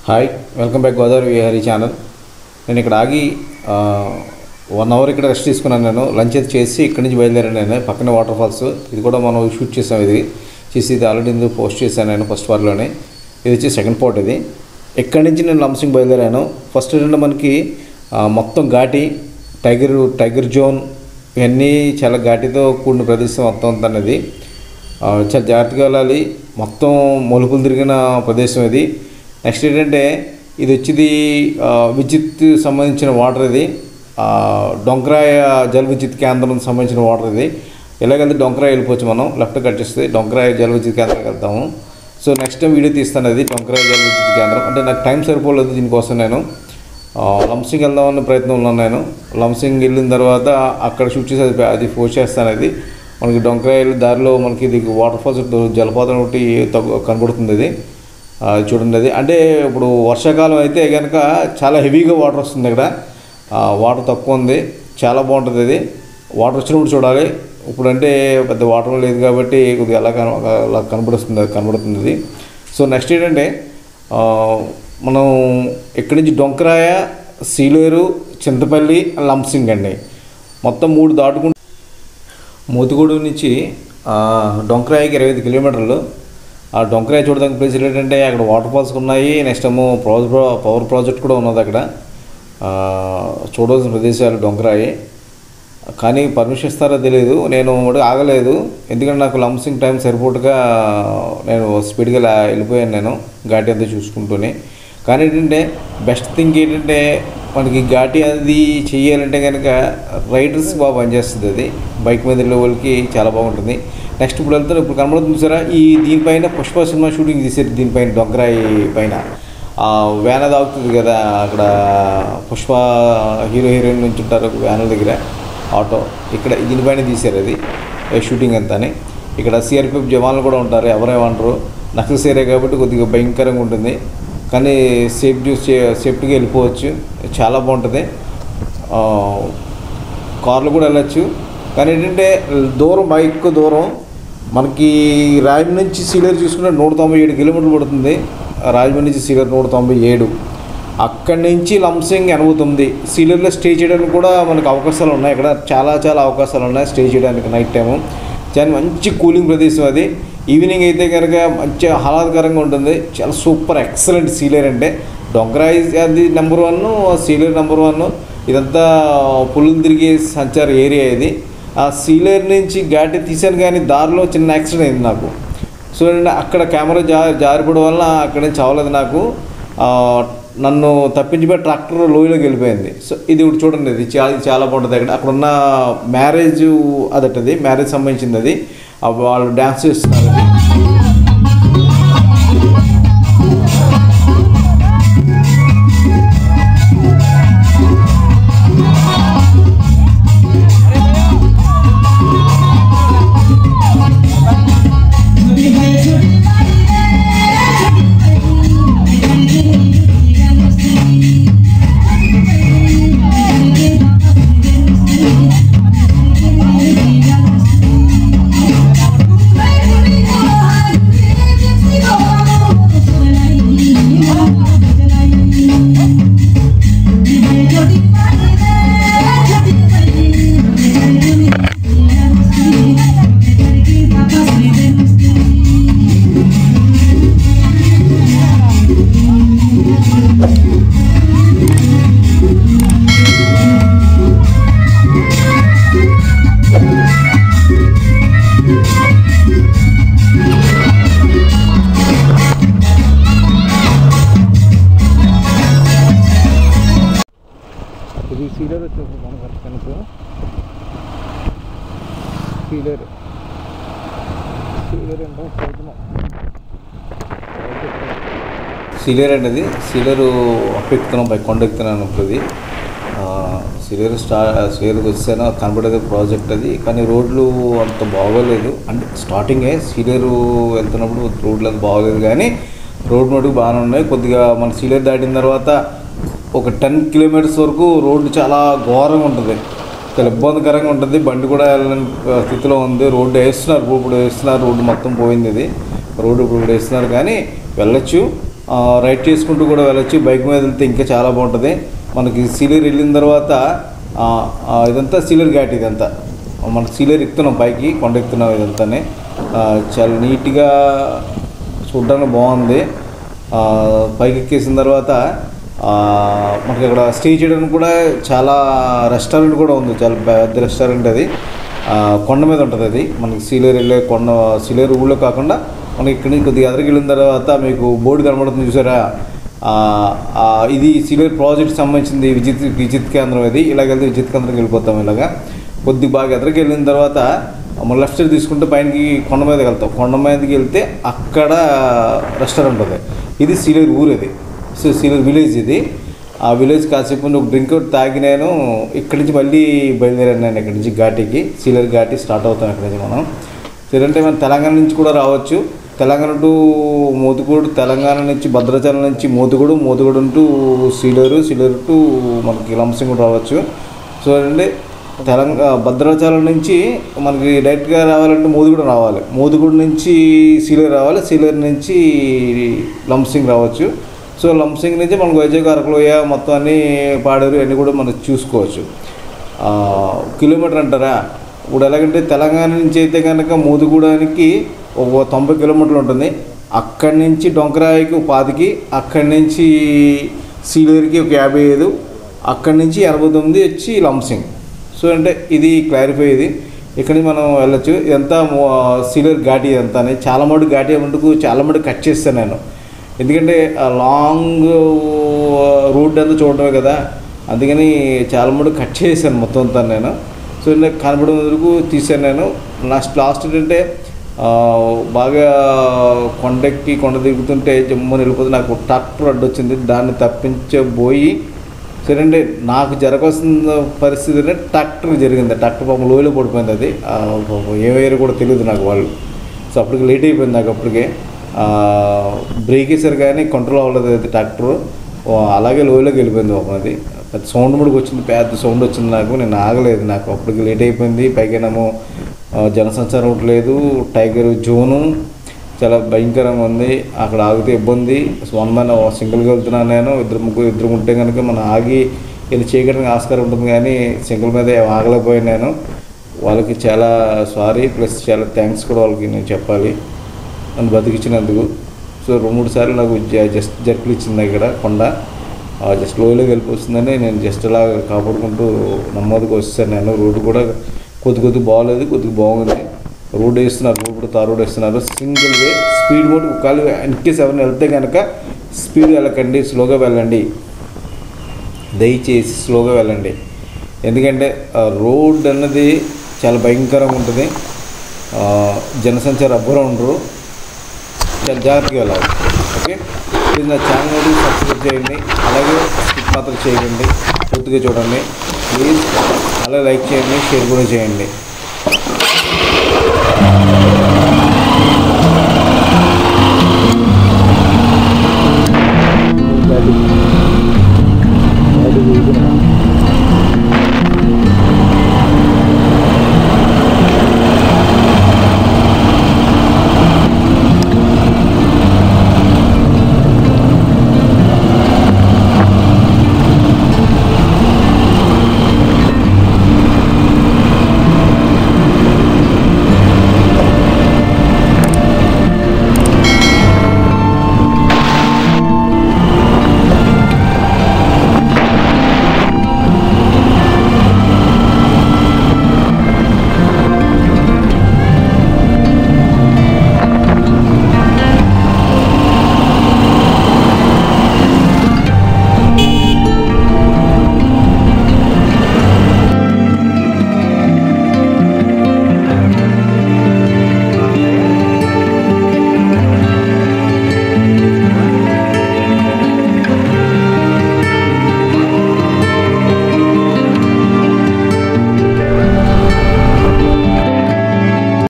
hi welcome back Godavari Vihari channel నేను ఇక్కడ ఆగి వన్ అవర్ ఇక్కడ రెస్ట్ తీసుకున్నాను నేను లంచ్ అయితే చేసి ఇక్కడి నుంచి బయలుదేరాను నేను పక్కనే వాటర్ ఫాల్స్ ఇది కూడా మనం షూట్ చేసాం ఇది చేసి ఇది ఆల్రెడీ ఇందులో పోస్ట్ చేశాను నేను ఫస్ట్ పార్ట్లోనే ఇది వచ్చి సెకండ్ పార్ట్ ఇది ఇక్కడి నుంచి నేను లంసింగ్ బయలుదేరాను ఫస్ట్ ఏంటంటే మనకి ఆ, మొత్తం ఘాటి టైగర్ టైగర్ జోన్ ఇవన్నీ చాలా ఘాటితో కూడిన ప్రదేశం మొత్తం అంతా అనేది ఆ, చాలా జాగ్రత్తగా వెళ్ళాలి మొత్తం మలుపులు తిరిగిన ప్రదేశం ఇది నెక్స్ట్ ఏంటంటే ఇది వచ్చేది ఆ, విద్యుత్ సంబంధించిన వాటర్ ఇది ఆ, డొంకరాయ జల విద్యుత్ కేంద్రం సంబంధించిన వాటర్ ఇది ఎలాగైతే డొంకరాయ వెళ్ళిపోవచ్చు మనం లెఫ్ట్ కట్ చేస్తే డొంకరాయ జల విద్యుత్ కేంద్రానికి వెళ్తాము సో నెక్స్ట్ టైం వీడియో తీస్తాను అది డొంకరాయ జల విద్యుత్ కేంద్రం అంటే నాకు టైం సరిపోలేదు దీనికోసం నేను ఆ, లంసింగ్ వెళ్దామన్న ప్రయత్నంలో ఉన్నాను నేను లంసింగ్ వెళ్ళిన తర్వాత అక్కడ షూట్ చేసి అది అది పోస్ట్ చేస్తాను అది మనకి డొంకరాయలు దారిలో మనకి ఇది వాటర్ ఫాల్స్ జలపాతం ఒకటి తగ్గు కనబడుతుంది ఇది ఆ, చూడండి అది అంటే ఇప్పుడు వర్షాకాలం అయితే కనుక చాలా హెవీగా వాటర్ వస్తుంది ఇక్కడ ఆ, వాటర్ తక్కువ ఉంది చాలా బాగుంటుంది ఇది వాటర్ వచ్చినప్పుడు చూడాలి ఇప్పుడు అంటే పెద్ద వాటర్ లేదు కాబట్టి కొద్దిగా అలా కన అలా కనబడుతుంది కనబడుతుంది ఇది సో నెక్స్ట్ ఏంటంటే ఆ, మనం ఇక్కడి నుంచి డొంకరాయ సీలేరు చింతపల్లి లంసింగ్ అండి మొత్తం మూడు దాటుకుంటూ మోతిగూడు నుంచి ఆ, డొంకరాయికి ఇరవై ఐదు కిలోమీటర్లు ఆ డొంకరాయి చూడడానికి ప్లేస్ ఏంటంటే అక్కడ వాటర్ ఫాల్స్ ఉన్నాయి నెక్స్ట్ ఏమో పవర్ ప్రో- పవర్ ప్రాజెక్ట్ కూడా ఉన్నది అక్కడ ఆ, చూడవలసిన ప్రదేశాలు డొంకరాయి కానీ పర్మిషన్ ఇస్తారో తెలియదు నేను కూడా ఆగలేదు ఎందుకంటే నాకు లంసింగ్ టైం సరిపోటుగా నేను స్పీడ్గా లా- వెళ్ళిపోయాను నేను ఘాటి అంతా చూసుకుంటూనే కానీ ఏంటంటే బెస్ట్ థింగ్ ఏంటంటే మనకి ఘాటి అది చేయాలంటే కనుక రైడర్స్ బాగా పనిచేస్తుంది అది బైక్ మీద వెళ్ళే వాళ్ళకి చాలా బాగుంటుంది నెక్స్ట్ ఇప్పుడు వెళ్తాను ఇప్పుడు కనబడుతుంది చూసారా ఈ దీనిపైన పుష్ప సినిమా షూటింగ్ తీసారు దీనిపైన డొంకరాయి పైన ఆ వ్యాన్ అది ఆగుతుంది కదా అక్కడ పుష్ప హీరో హీరోయిన్ నుంచి ఉంటారు వ్యాన్ దగ్గర ఆటో ఇక్కడ దీనిపైన తీశారు అది ఏ షూటింగ్ అంతా అని ఇక్కడ సిఆర్పిఎఫ్ జవాన్లు కూడా ఉంటారు ఎవరేమంటారు నక్సల్ ఏరియా కాబట్టి కొద్దిగా భయంకరంగా ఉంటుంది కానీ సేఫ్టీ సేఫ్టీగా వెళ్ళిపోవచ్చు చాలా బాగుంటుంది ఆ, కార్లు కూడా వెళ్ళచ్చు కానీ ఏంటంటే దూరం బైక్ దూరం మనకి రాజమండ్రి నుంచి సీలర్ చూసుకుంటే నూట తొంభై ఏడు కిలోమీటర్లు పడుతుంది రాజమండ్రి నుంచి సీలర్ నూట తొంభై ఏడు అక్కడి నుంచి లంసింగ్ ఎనభై తొమ్మిది సీలర్లో స్టే చేయడానికి కూడా మనకు అవకాశాలు ఉన్నాయి ఇక్కడ చాలా చాలా అవకాశాలు ఉన్నాయి స్టే చేయడానికి నైట్ టైము చాలా మంచి కూలింగ్ ప్రదేశం అది ఈవినింగ్ అయితే కనుక మంచి ఆహ్లాదకరంగా ఉంటుంది చాలా సూపర్ ఎక్సలెంట్ సీలర్ అంటే డొంకరాయి అది నెంబర్ వన్ సీలర్ నెంబర్ వన్ ఇదంతా పులులు తిరిగే సంచార ఏరియా ఇది ఆ సీలర్ నుంచి ఘాటి తీసాను కానీ దారిలో చిన్న యాక్సిడెంట్ అయింది నాకు సో ఏంటంటే అక్కడ కెమెరా జా జారిపడం వల్ల అక్కడ నుంచి అవ్వలేదు నాకు ఆ, నన్ను తప్పించిపోయి ట్రాక్టర్ లోయలోకి వెళ్ళిపోయింది సో ఇది ఇప్పుడు చూడండి ఇది చాలా ఇది చాలా బాగుంటుంది అక్కడ అక్కడ ఉన్న మ్యారేజ్ అదటది మ్యారేజ్ సంబంధించింది అది ఆ వాళ్ళు డ్యాన్స్ చేస్తున్నారు అది ఇది సీలర్ వచ్చేసి మనకు కనుక సీలర్ సీలర్ సీలర్ అనేది సీలరు అప్పెక్కుతున్నాం పై కొండ ఎక్కుతున్నాను ఇప్పుడు ఇది సీలర్ స్టా సీలర్కి వచ్చాను కనబడేది ప్రాజెక్ట్ అది కానీ రోడ్లు అంత బాగోలేదు అంటే స్టార్టింగే సీలరు వెళ్తున్నప్పుడు రోడ్లు అంత బాగోలేదు కానీ రోడ్ మటుకు బాగానే ఉన్నాయి కొద్దిగా మన సీలర్ దాటిన తర్వాత ఒక టెన్ కిలోమీటర్స్ వరకు రోడ్డు చాలా ఘోరంగా ఉంటుంది చాలా ఇబ్బందికరంగా ఉంటుంది బండి కూడా వెళ్ళని ఆ, స్థితిలో ఉంది రోడ్డు వేస్తున్నారు ఇప్పుడు వేస్తున్నారు రోడ్డు మొత్తం పోయింది ఇది రోడ్డు ఇప్పుడు వేస్తున్నారు కానీ వెళ్ళొచ్చు ఆ, రైడ్ చేసుకుంటూ కూడా వెళ్ళొచ్చు బైక్ మీద వెళ్తే ఇంకా చాలా బాగుంటుంది మనకి సీలేరు వెళ్ళిన తర్వాత ఆ, ఆ, ఇదంతా సీలేరు ఘాట్ ఇదంతా మనకి సీలేరు ఎక్కుతున్నాం పైకి కొండ ఎక్కుతున్నాం ఇదంతానే ఆ, చాలా నీట్గా చూడడానికి బాగుంది ఆ, పైకి ఎక్కేసిన తర్వాత ఆ, మనకి అక్కడ స్టే చేయడానికి కూడా చాలా రెస్టారెంట్ కూడా ఉంది చాలా పెద్ద రెస్టారెంట్ అది ఆ, కొండ మీద ఉంటుంది అది మనకి సీలేరు వెళ్ళే కొండ సీలేరు ఊళ్ళో కాకుండా మనకి ఇక్కడి నుంచి కొద్దిగా ఎదరికి వెళ్ళిన తర్వాత మీకు బోర్డు కనబడుతుంది చూసారా ఆ, ఆ, ఇది సీలేరు ప్రాజెక్ట్ సంబంధించింది విద్యుత్ విద్యుత్ కేంద్రం ఇది ఇలాగ వెళ్తే విద్యుత్ కేంద్రంకి వెళ్ళిపోతాం ఇలాగా కొద్ది బాగా ఎదరికి వెళ్ళిన తర్వాత మన లెఫ్ట్ సైడ్ తీసుకుంటే పైనకి కొండ మీదకి వెళ్తాం కొండ మీదకి వెళ్తే అక్కడ రెస్టారెంట్ ఉంది ఇది సీలేరు ఊరు ఇది సో సీలేరు విలేజ్ ఇది ఆ విలేజ్ కాసేపు ముందు ఒక డ్రింక్ ఒకటి తాగి నేను ఇక్కడి నుంచి మళ్ళీ బయలుదేరాను నేను ఇక్కడి నుంచి ఘాటికి సీలేరు ఘాటి స్టార్ట్ అవుతాం ఇక్కడి నుంచి మనం లేదంటే మనం తెలంగాణ నుంచి కూడా రావచ్చు తెలంగాణ టు మోతుగూడు తెలంగాణ నుంచి భద్రాచలం నుంచి మోతుగూడు మోతుగూడు టు సీలేరు సీలేరు టు మనకి లంసింగ్ కూడా రావచ్చు సో అంటే తెలంగాణ భద్రాచలం నుంచి మనకి డైరెక్ట్గా రావాలంటే మోదుగూడ రావాలి మోదుగూడ నుంచి సీలేరు రావాలి సీలేరు నుంచి లంసింగ్ రావచ్చు సో లంసింగ్ నుంచి మనకు వైజాగ్ అరకులోయ మొత్తం అన్ని పాడేరు అన్నీ కూడా మనం చూసుకోవచ్చు ఆ, కిలోమీటర్ అంటారా ఇప్పుడు ఎలాగంటే తెలంగాణ నుంచి అయితే కనుక మోదుగూడానికి ఒక తొంభై కిలోమీటర్లు ఉంటుంది అక్కడి నుంచి డొంకరాయికి ఒక పాతికి అక్కడి నుంచి సీలేరుకి ఒక యాభై ఐదు అక్కడి నుంచి ఎనభై తొమ్మిది వచ్చి లంసింగ్ సో అంటే ఇది క్లారిఫై ఇది ఇక్కడి నుంచి మనం వెళ్ళొచ్చు ఇదంతా మో- సీలేరు ఘాటి ఇదంతా చాలా మటుకు ఘాటి మటుకు చాలా మటుకు కట్ చేస్తాను నేను ఎందుకంటే ఆ లాంగ్ రూట్ అంతా చూడటమే కదా అందుకని చాలా మటుకు కట్ చేశాను మొత్తం అంతా నేను సో నాకు కనపడే వరకు తీసాను నేను లాస్ట్ లాస్ట్ ఏంటంటే ఆ, బాగా కొండెక్కి కొండ దిగుతుంటే జమ్మని వెళ్ళిపోతే నాకు ట్రాక్టర్ అడ్డు వచ్చింది దాన్ని తప్పించబోయి సరే అంటే నాకు జరగాల్సిన పరిస్థితి అంటే ట్రాక్టర్ జరిగింది ట్రాక్టర్ పాపం లోయలో పడిపోయింది అది ఆ, పాపం ఏమయ్యారో కూడా తెలియదు నాకు వాళ్ళు సో అప్పటికి లేట్ అయిపోయింది నాకు అప్పటికే ఆ, బ్రేక్ వేసారు కానీ కంట్రోల్ అవ్వలేదు అది ట్రాక్టర్ అలాగే లోయలోకి వెళ్ళిపోయింది పాపం అది పెద్ద సౌండ్ ముడికి వచ్చింది పెద్ద సౌండ్ వచ్చింది నాకు నేను ఆగలేదు నాకు అప్పటికి లేట్ అయిపోయింది పైగానేమో ఆ, జనసంచారం ఒకటి లేదు టైగర్ జోను చాలా భయంకరంగా ఉంది అక్కడ ఆగితే ఇబ్బంది వన్ మ్యాన్ సింగిల్గా వెళ్తున్నాను నేను ఇద్దరు ముగ్గురు ఇద్దరు ఉంటే కనుక మనం ఆగి వెళ్ళి చేయడానికి ఆస్కారం ఉంటుంది కానీ సింగిల్ మీద ఆగలేకపోయాను నేను వాళ్ళకి చాలా సారీ ప్లస్ చాలా థ్యాంక్స్ కూడా వాళ్ళకి నేను చెప్పాలి నన్ను బతికించినందుకు సో రెండు మూడు సార్లు నాకు జ- జస్ట్ జర్కులు ఇచ్చింది ఇక్కడ కొండ ఆ జస్ట్ లోయలోకి వెళ్ళిపోతుందని నేను జస్ట్ అలా కాపాడుకుంటూ నమ్మోదుకు వచ్చేసాను నేను రోడ్డు కూడా కొద్ది కొద్ది బాగలేదు కొద్దిగా బాగుంది రోడ్ వేస్తున్నారు రోడ్ కూడా తార్ రోడ్ వేస్తున్నారు సింగిల్ వే స్పీడ్ మోడ్ ఒకవేళ ఇన్కేస్ ఎవరైనా వెళ్తే కనుక స్పీడ్ వెళ్ళకండి స్లోగా వెళ్ళండి దయచేసి స్లోగా వెళ్ళండి ఎందుకంటే ఆ రోడ్ అన్నది చాలా భయంకరంగా ఉంటుంది ఆ, జనసంచార ఎవ్వరూ ఉండరు చాలా జాగ్రత్తగా వెళ్ళాలి ఓకే ప్లీజ్ నా ఛానల్ సబ్స్క్రైబ్ చేయండి అలాగే స్కిప్ మాత్రం చేయకండి పూర్తిగా చూడండి ప్లీజ్ అలాగే లైక్ చేయండి షేర్ కూడా చేయండి